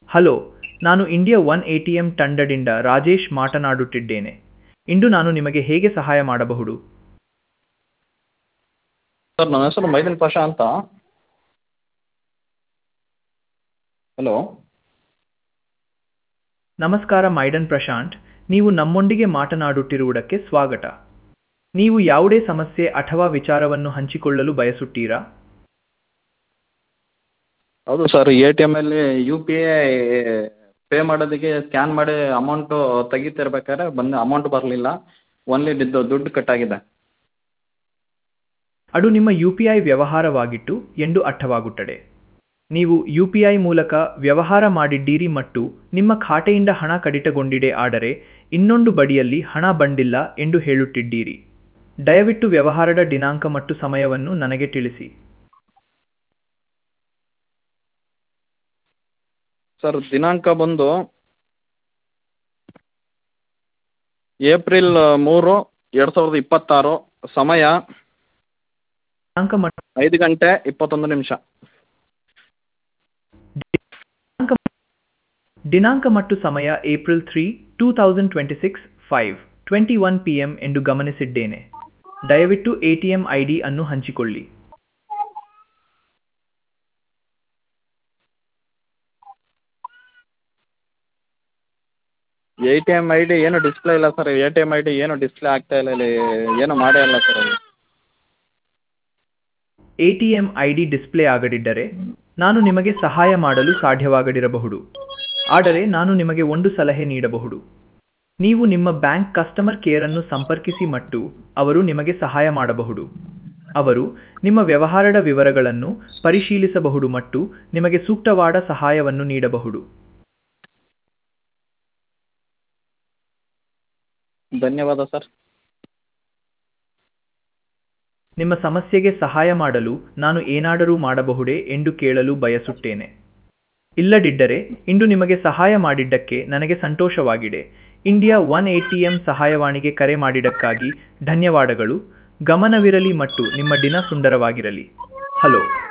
hello ನಾನು India one A T M ತಂಡದಿಂದ ರಾಜೇಶ್ ಮಾತನಾಡುತ್ತಿದ್ದೇನೆ ಇಂದು ನಾನು ನಿಮಗೆ ಹೇಗೆ ಸಹಾಯ ಮಾಡಬಹುದು ಸರ್ ನನ್ನ ಹೆಸರು ಮೈದಿನ್ ಪಾಷಾ ಅಂತ ಹಲೋ ನಮಸ್ಕಾರ ಮೈಡನ್ ಪ್ರಶಾಂತ್ ನೀವು ನಮ್ಮೊಂದಿಗೆ ಮಾತನಾಡುತ್ತಿರುವುದಕ್ಕೆ ಸ್ವಾಗತ ನೀವು ಯಾವುದೇ ಸಮಸ್ಯೆ ಅಥವಾ ವಿಚಾರವನ್ನು ಹಂಚಿಕೊಳ್ಳಲು ಬಯಸುತ್ತೀರಾ ಹೌದು ಸರ್ ಎ ಟಿ ಎಮ್ಮಲ್ಲಿ ಯು ಪಿ ಐ ಪೇ ಮಾಡೋದಕ್ಕೆ ಸ್ಕ್ಯಾನ್ ಮಾಡಿ ಅಮೌಂಟು ತೆಗಿತಿರ್ಬೇಕಾದ್ರೆ ಬಂದು ಅಮೌಂಟ್ ಬರಲಿಲ್ಲ ಓನ್ಲಿ ದುಡ್ಡು ದುಡ್ಡು ಕಟ್ಟಾಗಿದೆ ಅದು ನಿಮ್ಮ ಯು ಪಿ ಐ ವ್ಯವಹಾರವಾಗಿತ್ತು ಎಂದು ಅರ್ಥವಾಗುತ್ತದೆ ನೀವು ಯು ಪಿ ಐ ಮೂಲಕ ವ್ಯವಹಾರ ಮಾಡಿದ್ದೀರಿ ಮತ್ತು ನಿಮ್ಮ ಖಾತೆಯಿಂದ ಹಣ ಕಡಿತಗೊಂಡಿದೆ ಆದರೆ ಇನ್ನೊಂದು ಬದಿಯಲ್ಲಿ ಹಣ ಬಂದಿಲ್ಲ ಎಂದು ಹೇಳುತ್ತಿದ್ದೀರಿ ದಯವಿಟ್ಟು ವ್ಯವಹಾರದ ದಿನಾಂಕ ಮತ್ತು ಸಮಯವನ್ನು ನನಗೆ ತಿಳಿಸಿ ಸರ್ ದಿನಾಂಕ ಬಂದು ಏಪ್ರಿಲ್ ಮೂರು ಎರಡು ಸಾವಿರದ ಇಪ್ಪತ್ತಾರು ಸಮಯ ದಿನಾಂಕ ಮತ್ತು ಐದು ಗಂಟೆ ಇಪ್ಪತ್ತೊಂದು ನಿಮಿಷ ದಿನಾಂಕ ಮತ್ತು ಸಮಯ April three two thousand twenty six five twenty one P M ಎಂದು ಗಮನಿಸಿದ್ದೇನೆ ದಯವಿಟ್ಟು A T M I D ಅನ್ನು ಹಂಚಿಕೊಳ್ಳಿ A T M I D ಏನು ಡಿಸ್ಪ್ಲೇ ಇಲ್ಲ sir A T M I D ಏನು ಡಿಸ್ಪ್ಲೇ ಆಗ್ತಾ ಇಲ್ಲ ಇಲ್ಲಿ ಏನು ಮಾಡೇ ಇಲ್ಲ ಸರ್ ಅಲ್ಲಿ A T M I D display ಆಗದಿದ್ದರೆ ನಾನು ನಿಮಗೆ ಸಹಾಯ ಮಾಡಲು ಸಾಧ್ಯವಾಗದಿರಬಹುದು ಆದರೆ ನಾನು ನಿಮಗೆ ಒಂದು ಸಲಹೆ ನೀಡಬಹುದು ನೀವು ನಿಮ್ಮ ಬ್ಯಾಂಕ್ ಕಸ್ಟಮರ್ ಕೇರ್ ಅನ್ನು ಸಂಪರ್ಕಿಸಿ ಮತ್ತು ಅವರು ನಿಮಗೆ ಸಹಾಯ ಮಾಡಬಹುದು ಅವರು ನಿಮ್ಮ ವ್ಯವಹಾರದ ವಿವರಗಳನ್ನು ಪರಿಶೀಲಿಸಬಹುದು ಮತ್ತು ನಿಮಗೆ ಸೂಕ್ತವಾದ ಸಹಾಯವನ್ನು ನೀಡಬಹುದು ಧನ್ಯವಾದ ಸರ್ ನಿಮ್ಮ ಸಮಸ್ಯೆಗೆ ಸಹಾಯ ಮಾಡಲು ನಾನು ಏನಾದರೂ ಮಾಡಬಹುದೇ ಎಂದು ಕೇಳಲು ಬಯಸುತ್ತೇನೆ ಇಲ್ಲದಿದ್ದರೆ ಇಂದು ನಿಮಗೆ ಸಹಾಯ ಮಾಡಿದ್ದಕ್ಕೆ ನನಗೆ ಸಂತೋಷವಾಗಿದೆ India one A T M ಸಹಾಯವಾಣಿಗೆ ಕರೆ ಮಾಡಿದ್ದಕ್ಕಾಗಿ ಧನ್ಯವಾದಗಳು ಗಮನವಿರಲಿ ಮತ್ತು ನಿಮ್ಮ ದಿನ ಸುಂದರವಾಗಿರಲಿ ಹಲೋ